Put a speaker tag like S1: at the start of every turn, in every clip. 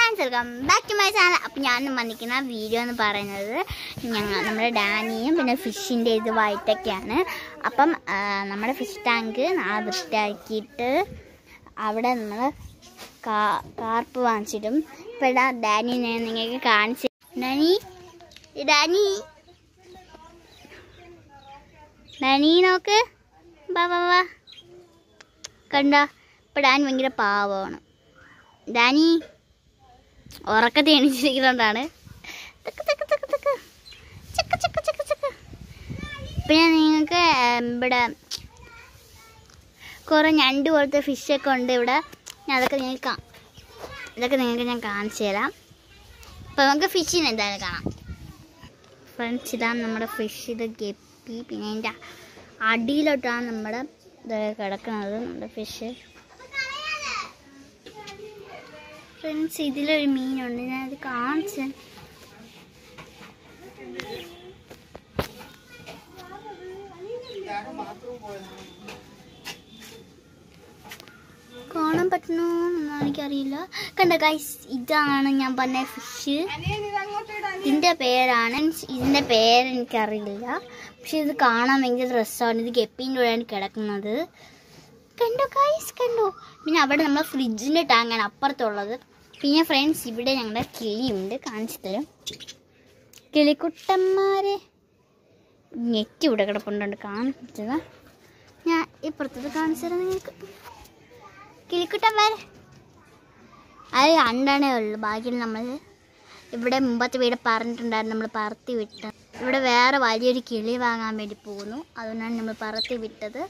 S1: Friends welcome back to my channel അപ്പം ഞാൻ വന്നിരിക്കുന്ന വീഡിയോ എന്ന് പറയുന്നത് ഞങ്ങൾ നമ്മുടെ ഡാനിയും പിന്നെ ഫിഷിൻ്റെ ഇതുമായിട്ടൊക്കെയാണ് അപ്പം ആ, നമ്മുടെ ഫിഷ് ടാങ്ക് നാളെ വൃത്തിയാക്കിയിട്ട് അവിടെ നമ്മൾ കാ കാർപ്പ് വാങ്ങിച്ചിടും ഇപ്പം ഇതാ ഡാനി ഞാൻ നിങ്ങൾക്ക് കാണിച്ച് ഡാനി ഈ ഡാനി ഡാനി നോക്ക് വാ വാ വാ കണ്ടോ ഇപ്പം ഡാനി ഭയങ്കര പാവമാണ് ഡാനി ഉറക്കത്തെ എണീച്ചിരിക്കുന്നതുകൊണ്ടാണ് തക്ക് തക്ക് തക്ക് തക്ക്. ചക്ക് ചക്ക് ചക്ക് ചക്ക്. പിന്നെ നിങ്ങൾക്ക് ഇവിടെ കുറേ ഞണ്ട് പോലത്തെ ഫിഷൊക്കെ ഉണ്ട് ഇവിടെ ഞാൻ അതൊക്കെ നിങ്ങൾക്ക് കാ- ഇതൊക്കെ നിങ്ങൾക്ക് ഞാൻ കാണിച്ചു തരാം അപ്പോൾ നമുക്ക് ഫിഷിന് എന്തായാലും കാണാം ഫ്രണ്ട്സ് ഇതാണ് നമ്മുടെ ഫിഷ് ഇത് ഗപ്പി പിന്നെ അതിൻ്റെ അടിയിലോട്ടാണ് നമ്മുടെ ഇത് കിടക്കുന്നത് നമ്മുടെ ഫിഷ് ഫ്രണ്ട്സ് ഇതിലൊരു മീനുണ്ട് ഞാനത് കാണിച്ചു കാണാൻ പറ്റണോന്നൊന്നും എനിക്കറിയില്ല കണ്ട ഗൈസ് ഇതാണ് ഞാൻ പറഞ്ഞ ഫിഷ് ഇതിന്റെ പേരാണ് ഇതിന്റെ പേര് എനിക്കറിയില്ല പക്ഷെ ഇത് കാണാൻ ഭയങ്കര രസമാണ് ഇത് ഗപ്പീൻ്റെ കൂടെയാണ് കിടക്കുന്നത് കണ്ടോ ഗൈസ് കണ്ടോ പിന്നെ അവിടെ നമ്മൾ ഫ്രിഡ്ജിന്റെ ടാങ്കാണ് അപ്പുറത്തുള്ളത് പിന്നെ ഫ്രണ്ട്സ് ഇവിടെ ഞങ്ങളുടെ കിളിയുണ്ട് കാണിച്ചു തരും കിളിക്കുട്ടന്മാരെ ഞെക്കി ഇവിടെ കിടപ്പുണ്ട് കാണിച്ചത് ഞാൻ ഇപ്പുറത്തത് കാണിച്ചു തരാം നിങ്ങൾക്ക് കിളിക്കുട്ടന്മാരെ അത് രണ്ടെണ്ണേ ഉള്ളൂ ബാക്കി നമ്മൾ ഇവിടെ മുമ്പത്തെ വീട് പറഞ്ഞിട്ടുണ്ടായിരുന്നു നമ്മൾ പറത്തി വിട്ടത് ഇവിടെ വേറെ വലിയൊരു കിളി വാങ്ങാൻ വേണ്ടി പോകുന്നു അതുകൊണ്ടാണ് നമ്മൾ പറത്തി വിട്ടത്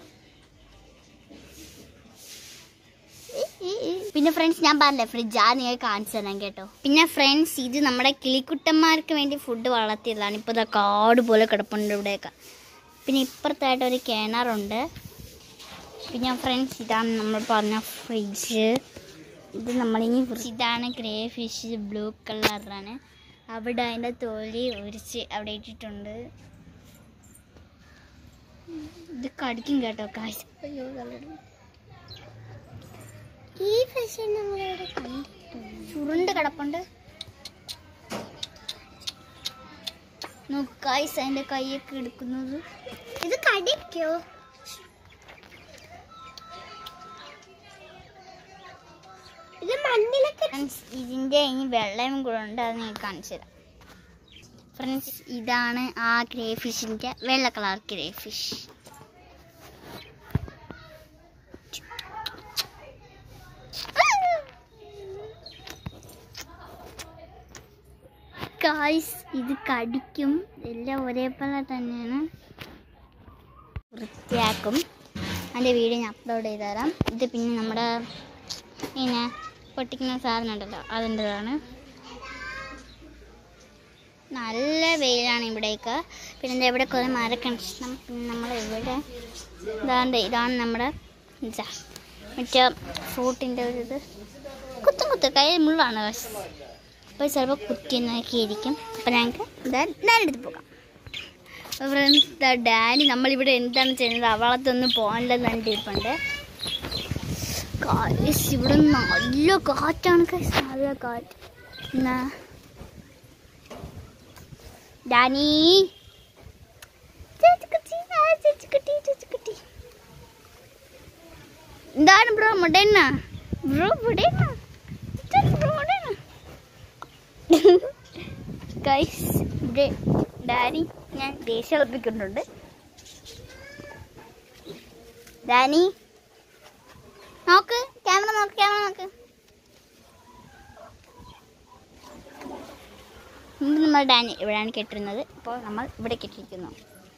S1: പിന്നെ ഫ്രണ്ട്സ് ഞാൻ പറഞ്ഞില്ലേ ഫ്രിഡ്ജ് ആ നിങ്ങൾ കാണിച്ചു തരാം കേട്ടോ പിന്നെ ഫ്രണ്ട്സ് ഇത് നമ്മുടെ കിളിക്കുട്ടന്മാർക്ക് വേണ്ടി ഫുഡ് വളർത്തിയതാണ് ഇപ്പോൾ ഇതാ കാട് പോലെ കിടപ്പുണ്ട് ഇവിടെയൊക്കെ പിന്നെ ഇപ്പുറത്തായിട്ട് ഒരു കിണറുണ്ട് പിന്നെ ഫ്രണ്ട്സ് ഇതാണ് നമ്മൾ പറഞ്ഞ ഫ്രിഡ്ജ് ഇത് നമ്മളിനി ഫ്രിഡ്ജ് ഇതാണ് ഗ്രേ ഫിഷ് ബ്ലൂ കളറാണ് അവിടെ അതിൻ്റെ തൊലി ഉരിച്ച് അവിടെ ഇട്ടിട്ടുണ്ട് ഇത് കടിക്കും കേട്ടോ കാശ് അയ്യോ കല്ലട ഈ ഫിഷ് നമ്മളിവിടെ കണ്ടിട്ടുണ്ട് ചുരുണ്ട് കിടപ്പുണ്ട് നോക്കായ്സ് അതിന്റെ കൈയൊക്കെ എടുക്കുന്നത് ഇത് കടിക്കോ ഇത് മണ്ണിലൊക്കെ ഇതിന്റെ ഇനി വെള്ളം കൂടെ ഉണ്ട് അത് ഞാൻ കാണിച്ചു തരാം ഫ്രണ്ട്സ് ഇതാണ് ആ ഗ്രേ ഫിഷിന്റെ വെള്ള കളർ ഗ്രേ ഫിഷ് ഗായ്സ് ഇത് കടിക്കും എല്ലാം ഒരേപോലെ തന്നെയാണ് വൃത്തിയാക്കും അതിൻ്റെ വീഡിയോ ഞാൻ അപ്ലോഡ് ചെയ്ത് തരാം ഇത് പിന്നെ നമ്മുടെ ഇങ്ങനെ പൊട്ടിക്കുന്ന സാധനം ഉണ്ടല്ലോ അതിൻ്റെതാണ് നല്ല വെയിലാണ് ഇവിടേക്ക് പിന്നെ ദേ ഇവിടെ കുറേ മരക്കണക്ഷണം പിന്നെ നമ്മൾ ഇവിടെ ഇതാണ്ട് ഇതാണ് നമ്മുടെ ഇതാ മറ്റേ ഫ്രൂട്ടിൻ്റെ ഒരു ഇത് കുത്തും കുത്ത് കൈ മുള്ളാണ് പക്ഷേ അപ്പോൾ ചിലപ്പോൾ കുത്തിയെന്നൊക്കെ ഇരിക്കും അപ്പോൾ ഞങ്ങൾക്ക് ഡാനെടുത്ത് പോകാം അപ്പോൾ ഫ്രണ്ട്സ് ഡാനി നമ്മളിവിടെ എന്താണ് ചെയ്യുന്നത് അവളത്തൊന്നും പോകാനില്ലെന്ന് കണ്ടിരിപ്പുണ്ട് കാശ് ഇവിടെ നല്ല കാറ്റാണ് guys, നല്ല കാറ്റ് എന്നാ ഡാനി ചേച്ചിക്കുട്ടി, ആ ചേച്ചിക്കുട്ടി, ചേച്ചിക്കുട്ടി. എന്താണ് ബ്രോ മുടേന ബ്രോ മുടേന ബ്രോ മുടേന ഗൈസ് ഇവിടെ ഡാനി ഞാൻ ദേഷ്യം കളിപ്പിക്കുന്നുണ്ട് ഡാനി നോക്ക് ക്യാമറ നോക്ക് ക്യാമറ നോക്ക് മുമ്പ് നമ്മൾ ഡാനി ഇവിടെയാണ് കെട്ടിരുന്നത് അപ്പോൾ നമ്മൾ ഇവിടെ കെട്ടിയിരിക്കുന്നു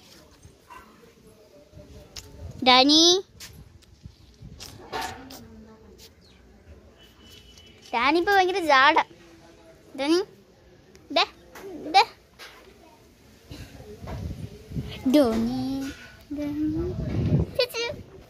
S1: ഡാനി ഡാനി ഇപ്പോൾ ഭയങ്കര ജാട ഡാനി ദേ ദേ ഡോനി ഡോനി ചേച്ചി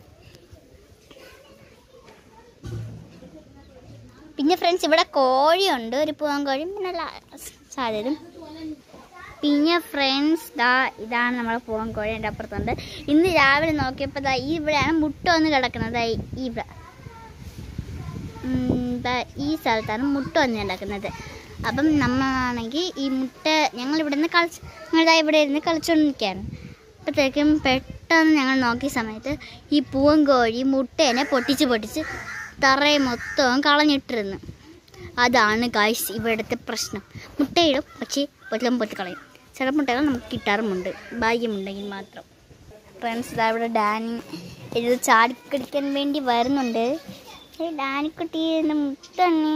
S1: പിന്നെ ഫ്രണ്ട്സ് ഇവിടെ കോഴിയുണ്ട് ഒരു പൂവൻ കോഴിയും പിന്നെ സാധ്യതയും പിന്നെ ഫ്രണ്ട്സ് ദാ ഇതാണ് നമ്മുടെ പൂവൻ കോഴി എൻ്റെ അപ്പുറത്തുണ്ട് ഇന്ന് രാവിലെ നോക്കിയപ്പോൾ ദാ ഈ ഇവിടെയാണ് മുട്ട വന്ന് കിടക്കുന്നത് ദാ ഈ ഇവിടെ ഉം, ഇപ്പം ഈ സ്ഥലത്താണ് മുട്ട വന്നുണ്ടാക്കുന്നത് അപ്പം നമ്മളാണെങ്കിൽ ഈ മുട്ട ഞങ്ങൾ ഇവിടെ നിന്ന് കളിച്ച് ഞങ്ങളിതാ ഇവിടെ ഇരുന്ന് കളിച്ചുകൊണ്ടിരിക്കുകയാണ് അപ്പോഴത്തേക്കും പെട്ടെന്ന് ഞങ്ങൾ നോക്കിയ സമയത്ത് ഈ പൂവൻ കോഴി മുട്ടേനെ പൊട്ടിച്ച് പൊട്ടിച്ച് തറയെ മൊത്തം കളഞ്ഞിട്ടിരുന്നു അതാണ് ഗായ്സ് ഇവിടുത്തെ പ്രശ്നം മുട്ടയിടും പക്ഷേ എല്ലാം പൊട്ടിക്കളയും ചില മുട്ടകൾ നമുക്ക് കിട്ടാറുമുണ്ട് ഭാഗ്യമുണ്ടെങ്കിൽ മാത്രം ഫ്രണ്ട്സ് ഇതാ ഇവിടെ ഡാനി ഇത് ചാടിക്കടിക്കാൻ വേണ്ടി വരുന്നുണ്ട് ഏയ് ഡാനിക്കുട്ടി എൻ്റെ മുട്ടണ്ണി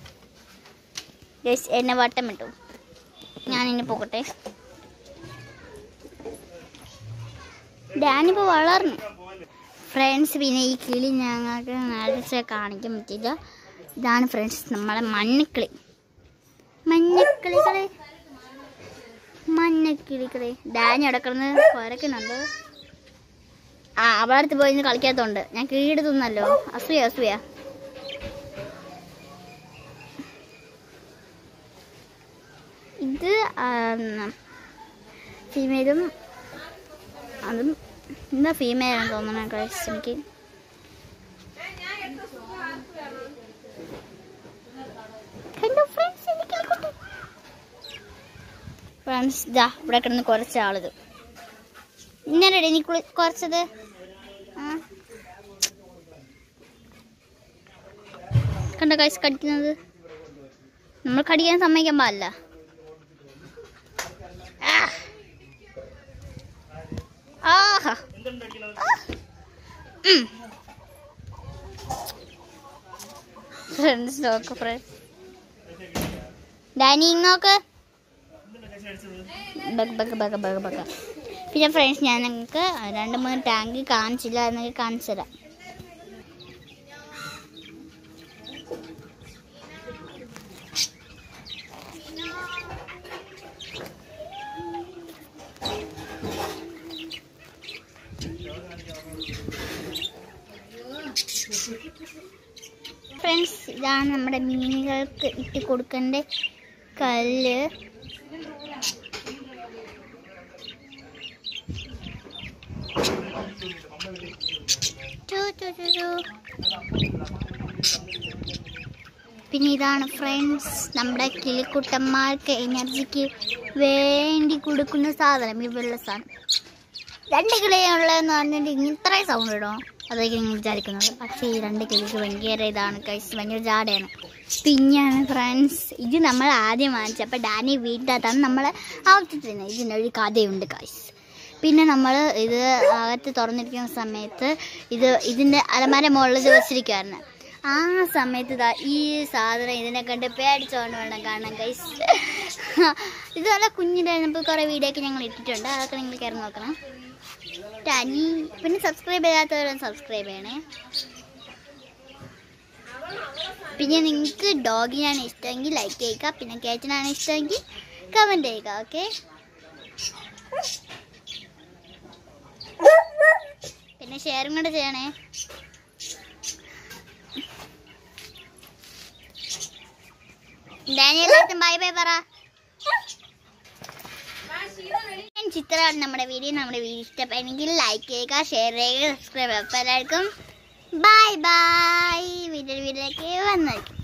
S1: ഗൈസ് എന്നെ വട്ടം വിട്ടു ഞാൻ ഇനി പോകട്ടെ ഡാനിപ്പോൾ വളർന്നു ഫ്രണ്ട്സ് പിന്നെ ഈ കിളി ഞങ്ങൾക്ക് നടിച്ച് കാണിക്കാൻ പറ്റില്ല ഇതാണ് ഫ്രണ്ട്സ് നമ്മളെ മഞ്ഞക്കിളി മഞ്ഞക്കിളികളെ മഞ്ഞക്കിളികളെ ഡാനി അടക്കിടന്ന് കുരക്കുന്നുണ്ട് ആ അവളെ അടുത്ത് പോയി ഇന്ന് കളിക്കാത്തോണ്ട് ഞാൻ കീട് തിന്നല്ലോ അസൂയ അസൂയ ഇത് ഫീമെയിലും അതും എന്താ ഫീമെയിലാണെന്ന് തോന്നണ കഴിച്ച് എനിക്ക് കണ്ടോ ഫ്രണ്ട്സ് എനിക്ക് ഫ്രണ്ട്സ് ഇതാ ഇവിടെ കിടന്ന് കുറച്ച് ആളിത് ഇന്നലെ നീ കുളി കുറച്ചത് ആ കണ്ടോ കഴിച്ച് കടിക്കുന്നത് നമ്മൾ കടിക്കാൻ സമ്മതിക്കാൻ പാടില്ല ആ. ആഹാ ഫ്രണ്ട്സ് നോക്ക് ഫ്രണ്ട്സ് ഡാനി ഇങ്ങ് നോക്ക് bug bug bug bug bug പിന്നെ ഫ്രണ്ട്സ് ഞാൻ നിങ്ങൾക്ക് രണ്ട് മൂന്ന് ടാങ്ക് കാണിച്ചില്ല എന്നൊക്കെ കാണിച്ചു തരാം ഫ്രണ്ട്സ് ഇതാണ് നമ്മുടെ മീനുകൾക്ക് ഇട്ട് കൊടുക്കേണ്ട കല്ല് ടു ടു ടു ടു. പിന്നെ ഇതാണ് ഫ്രണ്ട്സ് നമ്മുടെ കിളിക്കുട്ടന്മാർക്ക് എനർജിക്ക് വേണ്ടി കൊടുക്കുന്ന സാധനം ഈ വെള്ള സാധനം രണ്ട് കിളിയുള്ളതെന്ന് പറഞ്ഞിട്ട് ഇങ്ങനെ ഇത്രയും സൗണ്ട് ഇടോ അതായിരിക്കും നിങ്ങൾ വിചാരിക്കുന്നത് പക്ഷേ ഈ രണ്ട് കിളിക്ക് ഭയങ്കര ഇതാണ് കഴിച്ച് ഭയങ്കര ജാടയാണ് പിന്നെയാണ് ഫ്രണ്ട്സ് ഇത് നമ്മൾ ആദ്യം വാങ്ങിച്ചപ്പോൾ ഡാനി വീട്ടിനകത്താണ് നമ്മൾ ആവർത്തിച്ചിരുന്നത് ഇതിനൊരു കഥയുണ്ട് കായ്സ് പിന്നെ നമ്മൾ ഇത് അകത്ത് തുറന്നിരിക്കുന്ന സമയത്ത് ഇത് ഇതിൻ്റെ അലമാര മുകളിൽ ഇത് വെച്ചിരിക്കുമായിരുന്നു ആ സമയത്ത് ഇതാ ഈ സാധനം ഇതിനെ കണ്ട് പേടിച്ചോണ്ട് വേണം കാണാൻ കൈസ് ഇത് നല്ല കുഞ്ഞിലായിരുന്നപ്പോൾ കുറേ വീഡിയോ ഒക്കെ ഞങ്ങൾ ഇട്ടിട്ടുണ്ട് അതൊക്കെ നിങ്ങൾ കയറി നോക്കണം ടാനി പിന്നെ സബ്സ്ക്രൈബ് ചെയ്യാത്തവരും സബ്സ്ക്രൈബ് ചെയ്യണേ പിന്നെ നിങ്ങൾക്ക് ഡോഗിനാണ് ഇഷ്ടമെങ്കിൽ ലൈക്ക് ചെയ്യുക പിന്നെ കേറ്റിനാണ് ഇഷ്ടമെങ്കിൽ കമൻറ്റ് ചെയ്യുക ഓക്കെ പിന്നെ ഷെയറും കൂടെ ചെയ്യണേ ഡാനി എല്ലാവർക്കും ബൈ ബൈ പറ ചിത്രമാണ് നമ്മുടെ വീഡിയോ നമ്മുടെ വീഡിയോ ഇഷ്ടപ്പെടുന്നെങ്കിൽ ലൈക്ക് ചെയ്യുക ഷെയർ ചെയ്യുക സബ്സ്ക്രൈബ് ചെയ്യുക അപ്പോൾ എല്ലാവർക്കും ബൈ ബൈ വീഡിയോ വീഡിയോയിലേക്ക് വന്നേക്കും